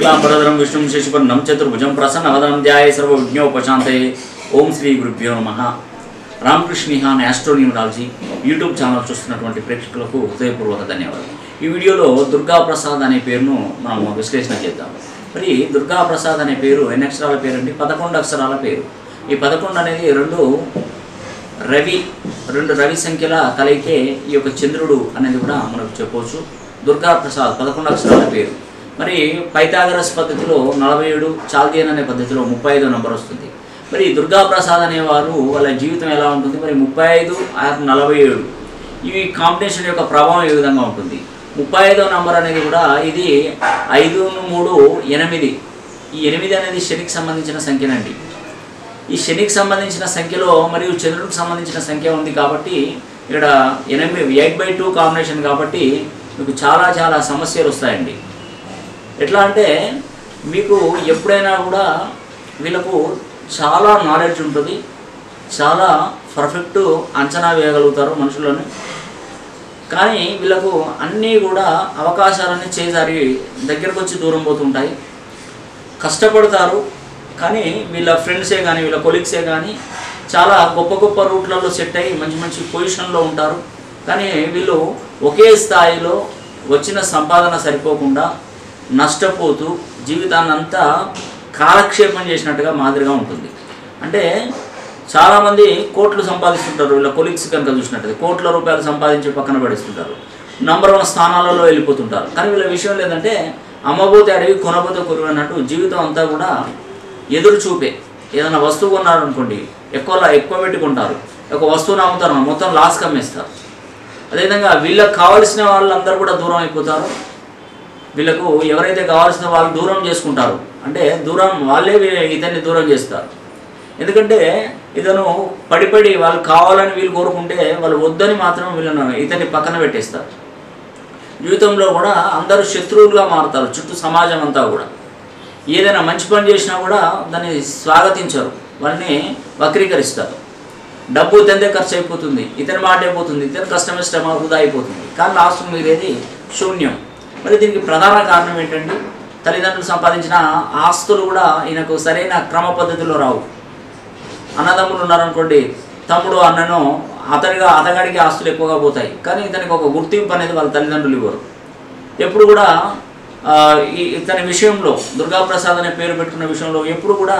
శుక్లాంబరధరం విష్ణుం శశివర్ణం చతుర్భుజం ప్రసన్నవదనం ధ్యాయ సర్వ విజ్ఞోపశాంతే ఓం శ్రీ గురుభ్యో నమ రామకృష్ణ నిహాన్ యాస్ట్రోన్యూమరాలజీ యూట్యూబ్ ఛానల్ చూస్తున్నటువంటి ప్రేక్షకులకు హృదయపూర్వక ధన్యవాదాలు ఈ వీడియోలో దుర్గా ప్రసాద్ అనే పేరును మనం విశ్లేషణ చేద్దాం మరి దుర్గా ప్రసాద్ అనే పేరు ఎన్ని అక్షరాల పేరు అండి పదకొండు అక్షరాల పేరు ఈ పదకొండు అనేది రెండు రవి రెండు రవి సంఖ్యల కలయికే ఈ యొక్క చంద్రుడు అనేది కూడా మనకు చెప్పవచ్చు దుర్గా ప్రసాద్ పదకొండు అక్షరాల పేరు మరి పైథాగరస్ పద్ధతిలో నలభై ఏడు చాల్దియన్ అనే పద్ధతిలో ముప్పై ఐదో నంబర్ వస్తుంది మరి ఈ దుర్గా ప్రసాద్ అనేవారు వాళ్ళ జీవితం ఎలా ఉంటుంది మరి ముప్పై ఐదు ఆరు నలభై ఏడు ఈ కాంబినేషన్ యొక్క ప్రభావం ఏ విధంగా ఉంటుంది ముప్పై ఐదో నంబర్ అనేది కూడా ఇది ఐదు మూడు ఎనిమిది ఈ ఎనిమిది అనేది శనికి సంబంధించిన సంఖ్యనండి ఈ శనికి సంబంధించిన సంఖ్యలో మరియు చంద్రుడికి సంబంధించిన సంఖ్య ఉంది కాబట్టి ఇక్కడ ఎనిమిది ఎయిట్ బై టూ కాంబినేషన్ కాబట్టి మీకు చాలా చాలా సమస్యలు వస్తాయండి ఎట్లా అంటే మీకు ఎప్పుడైనా కూడా వీళ్ళకు చాలా నాలెడ్జ్ ఉంటుంది చాలా పర్ఫెక్ట్ అంచనా వేయగలుగుతారు మనుషులని కానీ వీళ్ళకు అన్నీ కూడా అవకాశాలన్నీ చేజారి దగ్గరకు వచ్చి దూరం పోతుంటాయి కష్టపడతారు కానీ వీళ్ళ ఫ్రెండ్సే కానీ వీళ్ళ కొలీగ్సే కానీ చాలా గొప్ప గొప్ప రూట్లలో సెట్ అయ్యి మంచి మంచి పొజిషన్లో ఉంటారు కానీ వీళ్ళు ఒకే స్థాయిలో వచ్చిన సంపాదన సరిపోకుండా నష్టపోతూ జీవితాన్ని అంతా కాలక్షేపం చేసినట్టుగా మాదిరిగా ఉంటుంది అంటే చాలామంది కోట్లు సంపాదిస్తుంటారు వీళ్ళ కొలీగ్స్ కనుక చూసినట్టయితే కోట్ల రూపాయలు సంపాదించి పక్కన పడేస్తుంటారు నంబర్ వన్ స్థానాలలో వెళ్ళిపోతుంటారు కానీ వీళ్ళ విషయం లేదంటే అమ్మబోతే అడిగి కొనబోతే కొరువు అన్నట్టు జీవితం అంతా కూడా ఎదురు చూపే ఏదైనా వస్తువు కొన్నారు అనుకోండి ఎక్కువ ఎక్కువ పెట్టుకుంటారు ఒక వస్తువుని అమ్ముతారు మొత్తం లాస్ కమ్మేస్తారు అదేవిధంగా వీళ్ళకి కావాల్సిన వాళ్ళందరూ కూడా దూరం అయిపోతారు వీళ్ళకు ఎవరైతే కావాల్సిన వాళ్ళు దూరం చేసుకుంటారు అంటే దూరం వాళ్ళే వీ- ఇతన్ని దూరం చేస్తారు ఎందుకంటే ఇతను పడి పడి వాళ్ళు కావాలని వీళ్ళు కోరుకుంటే వాళ్ళు వద్దని మాత్రం వీళ్ళను ఇతన్ని పక్కన పెట్టేస్తారు జీవితంలో కూడా అందరూ శత్రువులుగా మారుతారు చుట్టూ సమాజం అంతా కూడా ఏదైనా మంచి పని చేసినా కూడా దాన్ని స్వాగతించరు వాళ్ళని వక్రీకరిస్తారు డబ్బు ఇతనిదే ఖర్చు అయిపోతుంది ఇతని మాట అయిపోతుంది ఇతని కష్టమే శ్రమ వృధా అయిపోతుంది కానీ లాస్ట్ మిగిలేది శూన్యం మరి దీనికి ప్రధాన కారణం ఏంటంటే తల్లిదండ్రులు సంపాదించిన ఆస్తులు కూడా ఈయనకు సరైన క్రమ పద్ధతిలో రావు అన్నదమ్ములు ఉన్నారనుకోండి తమ్ముడు అన్నను అతడిగా అతగాడికి ఆస్తులు ఎక్కువగా పోతాయి కానీ ఇతనికి ఒక గుర్తింపు అనేది వాళ్ళ తల్లిదండ్రులు ఇవ్వరు ఎప్పుడు కూడా ఆ, ఈ ఇతని విషయంలో దుర్గాప్రసాద్ అనే పేరు పెట్టుకున్న విషయంలో ఎప్పుడు కూడా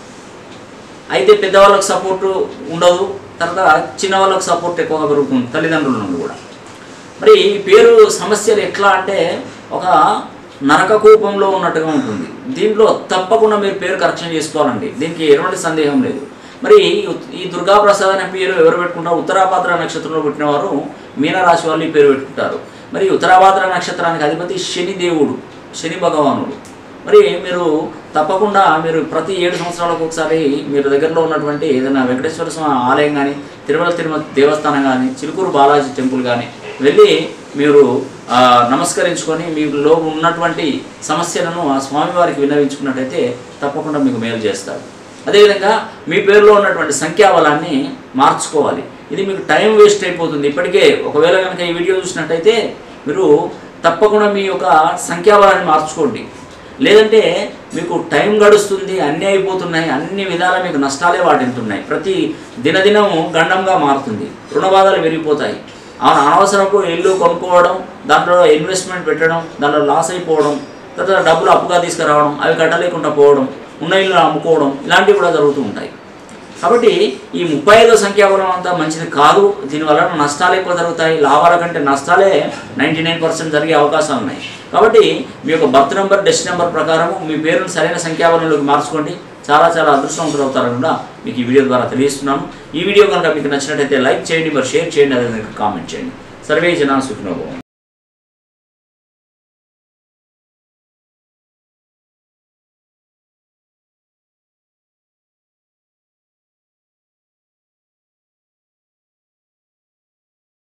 అయితే పెద్దవాళ్ళకి సపోర్టు ఉండదు తర్వాత చిన్న వాళ్ళకి సపోర్ట్ ఎక్కువగా పెరుగుతుంది తల్లిదండ్రుల నుండి కూడా మరి ఈ పేరు సమస్యలు ఎట్లా అంటే ఒక నరక కూపంలో ఉన్నట్టుగా ఉంటుంది దీంట్లో తప్పకుండా మీరు పేరు కరెక్షన్ చేసుకోవాలండి దీనికి ఎటువంటి సందేహం లేదు మరి ఈ- ఈ దుర్గాప్రసాద్ అనే పేరు ఎవరు పెట్టుకుంటారు ఉత్తరాభాద్ర నక్షత్రంలో పుట్టిన వారు మీనరాశి వాళ్ళు ఈ పేరు పెట్టుకుంటారు మరి ఉత్తరాభాద్ర నక్షత్రానికి అధిపతి శని దేవుడు శని భగవానుడు మరి మీరు తప్పకుండా మీరు ప్రతి ఏడు సంవత్సరాలకు ఒకసారి మీరు దగ్గరలో ఉన్నటువంటి ఏదైనా వెంకటేశ్వర స్వామి ఆలయం కానీ తిరుమల తిరుమల దేవస్థానం కానీ చిలుకూరు బాలాజీ టెంపుల్ కానీ వెళ్ళి మీరు ఆ, నమస్కరించుకొని మీలో ఉన్నటువంటి సమస్యలను ఆ స్వామివారికి విన్నవించుకున్నట్టయితే తప్పకుండా మీకు మేలు చేస్తారు అదేవిధంగా మీ పేరులో ఉన్నటువంటి సంఖ్యాబలాన్ని మార్చుకోవాలి ఇది మీకు టైం వేస్ట్ అయిపోతుంది ఇప్పటికే ఒకవేళ కనుక ఈ వీడియో చూసినట్టయితే మీరు తప్పకుండా మీ యొక్క సంఖ్యాబలాన్ని మార్చుకోండి లేదంటే మీకు టైం గడుస్తుంది అన్నీ అయిపోతున్నాయి అన్ని విధాలా మీకు నష్టాలే వాటిల్తున్నాయి ప్రతి దినదినము గండంగా మారుతుంది రుణ బాధలు పెరిగిపోతాయి ఆ- అనవసరపు ఇల్లు కొనుక్కోవడం దాంట్లో ఇన్వెస్ట్మెంట్ పెట్టడం దాంట్లో లాస్ అయిపోవడం తర్వాత డబ్బులు అప్పుగా తీసుకురావడం అవి కట్టలేకుండా పోవడం ఉన్న ఇల్లు అమ్ముకోవడం ఇలాంటివి కూడా జరుగుతూ ఉంటాయి కాబట్టి ఈ ముప్పై ఐదో సంఖ్యాబలం అంతా మంచిది కాదు దీనివల్ల నష్టాలు ఎక్కువ జరుగుతాయి లాభాల కంటే నష్టాలే నైంటీ నైన్ పర్సెంట్ జరిగే అవకాశాలు ఉన్నాయి కాబట్టి మీ యొక్క బర్త్ నెంబర్ డెస్ట్ నెంబర్ ప్రకారం మీ పేరును సరైన సంఖ్యాబలంలోకి మార్చుకోండి చాలా చాలా అదృష్టవంతులు అవుతారని కూడా మీకు ఈ వీడియో ద్వారా తెలియజేస్తున్నాను ఈ వీడియో కనుక మీకు నచ్చినట్టయితే లైక్ చేయండి మరి షేర్ చేయండి అదేవిధంగా కామెంట్ చేయండి సర్వే జనా సుఖినోభవం